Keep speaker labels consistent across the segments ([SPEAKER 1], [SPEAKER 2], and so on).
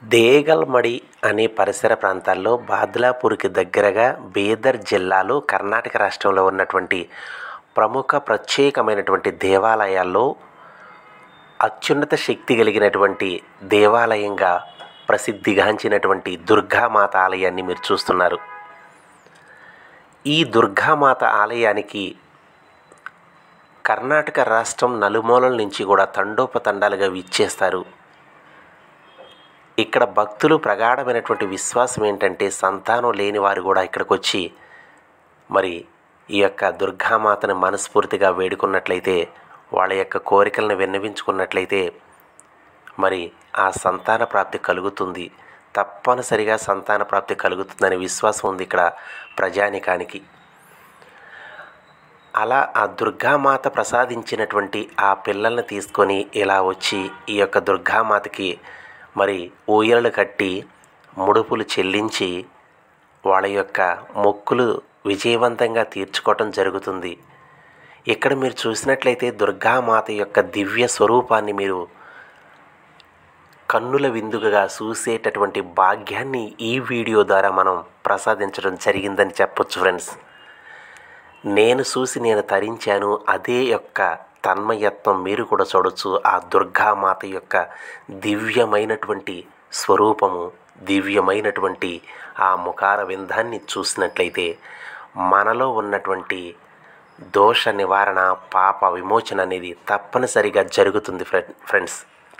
[SPEAKER 1] దేగల్మడి అనే పరిసర ప్రాంతాల్లో బాద్లాపూర్కి దగ్గరగా బీదర్ జిల్లాలో కర్ణాటక రాష్ట్రంలో ఉన్నటువంటి ప్రముఖ ప్రత్యేకమైనటువంటి దేవాలయాల్లో అత్యున్నత శక్తి కలిగినటువంటి దేవాలయంగా ప్రసిద్ధిగాంచినటువంటి దుర్గామాత ఆలయాన్ని మీరు చూస్తున్నారు ఈ దుర్గామాత ఆలయానికి కర్ణాటక రాష్ట్రం నలుమూలల నుంచి కూడా తండోపతండాలుగా విచ్చేస్తారు ఇక్కడ భక్తులు ప్రగాఢమైనటువంటి విశ్వాసం ఏంటంటే సంతానం లేని వారు కూడా ఇక్కడికి వచ్చి మరి ఈ యొక్క దుర్గామాతను మనస్ఫూర్తిగా వేడుకున్నట్లయితే వాళ్ళ యొక్క కోరికలను విన్నవించుకున్నట్లయితే మరి ఆ సంతాన ప్రాప్తి కలుగుతుంది తప్పనిసరిగా సంతాన ప్రాప్తి కలుగుతుందనే విశ్వాసం ఉంది ఇక్కడ ప్రజానికానికి అలా ఆ దుర్గామాత ప్రసాదించినటువంటి ఆ పిల్లల్ని తీసుకొని ఇలా వచ్చి ఈ యొక్క దుర్గామాతకి మరి ఊయలలు కట్టి ముడుపులు చెల్లించి వాళ్ళ యొక్క మొక్కులు విజయవంతంగా తీర్చుకోవటం జరుగుతుంది ఇక్కడ మీరు చూసినట్లయితే దుర్గామాత యొక్క దివ్య స్వరూపాన్ని మీరు కన్నుల విందుగా చూసేటటువంటి భాగ్యాన్ని ఈ వీడియో ద్వారా మనం ప్రసాదించడం జరిగిందని చెప్పొచ్చు ఫ్రెండ్స్ నేను చూసి నేను తరించాను అదే యొక్క తన్మయత్వం మీరు కూడా చూడొచ్చు ఆ దుర్గామాత యొక్క దివ్యమైనటువంటి స్వరూపము దివ్యమైనటువంటి ఆ ముఖార విందాన్ని చూసినట్లయితే మనలో ఉన్నటువంటి దోష నివారణ పాప విమోచన అనేది తప్పనిసరిగా జరుగుతుంది ఫ్రెండ్ ఫ్రెండ్స్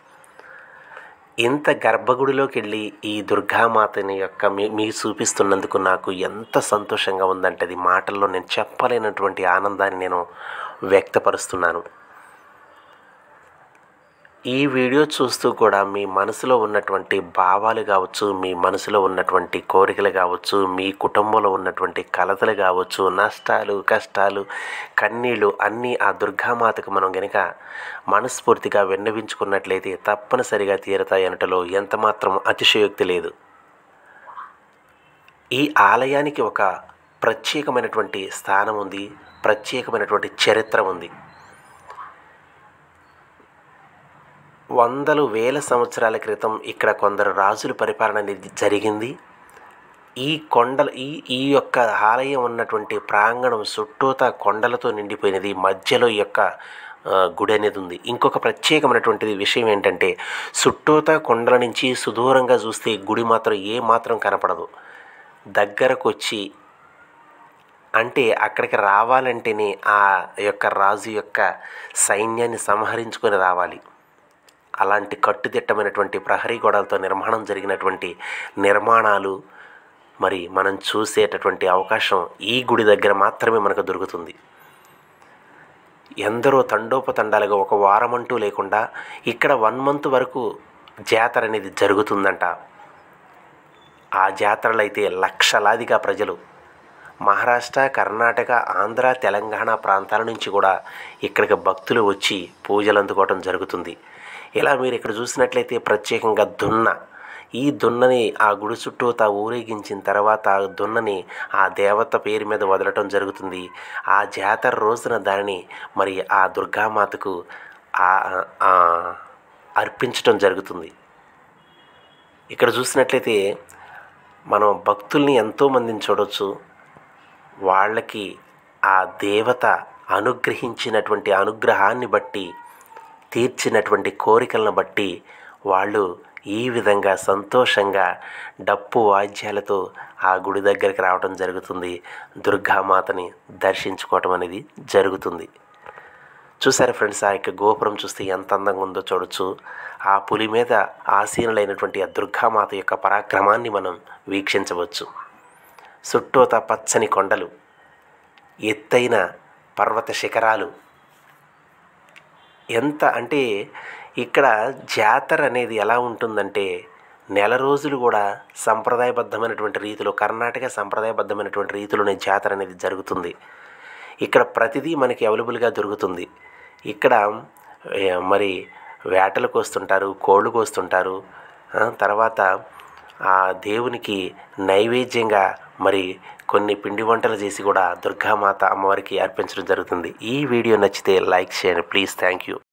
[SPEAKER 1] ఇంత గర్భగుడిలోకి వెళ్ళి ఈ దుర్గామాతని యొక్క మీ మీకు చూపిస్తున్నందుకు నాకు ఎంత సంతోషంగా ఉందంటే అది మాటల్లో నేను చెప్పలేనటువంటి ఆనందాన్ని నేను వ్యక్తపరుస్తున్నాను ఈ వీడియో చూస్తూ కూడా మీ మనసులో ఉన్నటువంటి భావాలు కావచ్చు మీ మనసులో ఉన్నటువంటి కోరికలు కావచ్చు మీ కుటుంబంలో ఉన్నటువంటి కలతలు కావచ్చు నష్టాలు కష్టాలు కన్నీళ్ళు అన్నీ ఆ దుర్గామాతకు మనం గనక మనస్ఫూర్తిగా విన్నవించుకున్నట్లయితే తప్పనిసరిగా తీరతాయి అనటలో ఎంతమాత్రం అతిశయోక్తి లేదు ఈ ఆలయానికి ఒక ప్రత్యేకమైనటువంటి స్థానం ఉంది ప్రత్యేకమైనటువంటి చరిత్ర ఉంది వందలు వేల సంవత్సరాల క్రితం ఇక్కడ కొందరు రాజుల పరిపాలన అనేది జరిగింది ఈ కొండల ఈ ఈ యొక్క ఆలయం ఉన్నటువంటి ప్రాంగణం చుట్టూతా కొండలతో నిండిపోయినది మధ్యలో ఈ యొక్క ఆ, గుడి అనేది ఉంది ఇంకొక ప్రత్యేకమైనటువంటిది విషయం ఏంటంటే చుట్టూతా కొండల నుంచి సుదూరంగా చూస్తే గుడి మాత్రం ఏ మాత్రం కనపడదు దగ్గరకు వచ్చి అంటే అక్కడికి రావాలంటేనే ఆ యొక్క రాజు యొక్క సైన్యాన్ని సంహరించుకొని రావాలి అలాంటి కట్టుదిట్టమైనటువంటి ప్రహరీ గోడలతో నిర్మాణం జరిగినటువంటి నిర్మాణాలు మరి మనం చూసేటటువంటి అవకాశం ఈ గుడి దగ్గర మాత్రమే మనకు దొరుకుతుంది ఎందరో తండోపతండాలుగా ఒక వారం అంటూ లేకుండా ఇక్కడ వన్ మంత్ వరకు జాతర అనేది జరుగుతుందంట ఆ జాతరలో అయితే లక్షలాదిగా ప్రజలు మహారాష్ట్ర కర్ణాటక ఆంధ్ర తెలంగాణ ప్రాంతాల నుంచి కూడా ఇక్కడికి భక్తులు వచ్చి పూజలు అందుకోవడం జరుగుతుంది ఇలా మీరు ఇక్కడ చూసినట్లయితే ప్రత్యేకంగా దున్న ఈ దున్నని ఆ గుడి చుట్టూ తా ఊరేగించిన తర్వాత ఆ దున్నని ఆ దేవత పేరు మీద వదలటం జరుగుతుంది ఆ జాతర రోజున దానిని మరి ఆ దుర్గామాతకు ఆ- ఆ అర్పించటం జరుగుతుంది ఇక్కడ చూసినట్లయితే మనం భక్తుల్ని ఎంతోమందిని చూడొచ్చు వాళ్ళకి ఆ దేవత అనుగ్రహించినటువంటి అనుగ్రహాన్ని బట్టి తీర్చినటువంటి కోరికలను బట్టి వాళ్ళు ఈ విధంగా సంతోషంగా డప్పు వాద్యాలతో ఆ గుడి దగ్గరికి రావడం జరుగుతుంది దుర్గామాతని దర్శించుకోవటం అనేది జరుగుతుంది చూసారా ఫ్రెండ్స్ ఆ యొక్క గోపురం చూస్తే ఎంత అందంగా ఉందో చూడొచ్చు ఆ పులి మీద ఆసీనులైనటువంటి ఆ దుర్గామాత యొక్క పరాక్రమాన్ని మనం వీక్షించవచ్చు చుట్టూత పచ్చని కొండలు ఎత్తైన పర్వత శిఖరాలు ఎంత అంటే ఇక్కడ జాతర అనేది ఎలా ఉంటుందంటే నెల రోజులు కూడా సంప్రదాయబద్ధమైనటువంటి రీతిలో కర్ణాటక సంప్రదాయబద్ధమైనటువంటి రీతిలోనే జాతర అనేది జరుగుతుంది ఇక్కడ ప్రతిదీ మనకి అవైలబుల్గా దొరుకుతుంది ఇక్కడ ఏ, మరి వేటలు కోస్తుంటారు కోళ్ళు కోస్తుంటారు ఆ, తర్వాత ఆ దేవునికి నైవేద్యంగా మరి కొన్ని పిండి వంటలు చేసి కూడా దుర్గామాత అమ్మవారికి అర్పించడం జరుగుతుంది ఈ వీడియో నచ్చితే లైక్ చేయండి ప్లీజ్ థ్యాంక్ యూ